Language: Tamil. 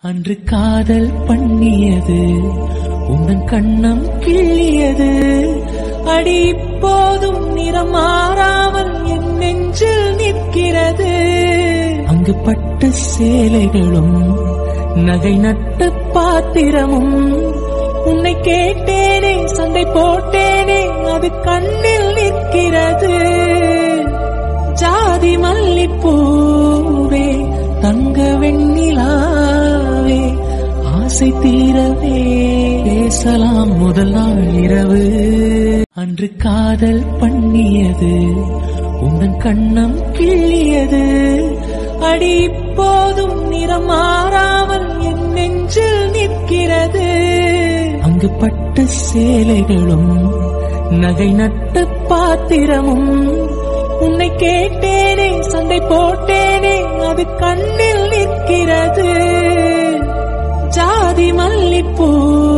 அன்று காதல் பண்ணியது உந்தன் கண்ணம் கிள்ளியது அடி இப்போதும் நிறம் மாறாமல் என் நெஞ்சில் நிற்கிறது அங்கு பட்டு சேலைகளும் நகை நட்ட பாத்திரமும் உன்னை கேட்டேனே சண்டை போட்டேனே அது கண்ணில் நிற்கிறது ஜாதி மல்லிப்பூவே தங்க வெண்ணிலாவே ஆசை தீரவே பேசலாம் முதல் நாள் இரவு அன்று காதல் பண்ணியது உந்தன் கண்ணம் கிள்ளியது அடி இப்போதும் நிறம் மாறாமல் என் நெஞ்சில் நிற்கிறது அங்கு பட்டு சேலைகளும் நகை நட்ட பாத்திரமும் உன்னை கேட்டேனே சண்டை போட்டேனே அது கண்ணில் நிற்கிறது ஜாதி மல்லிப்பூ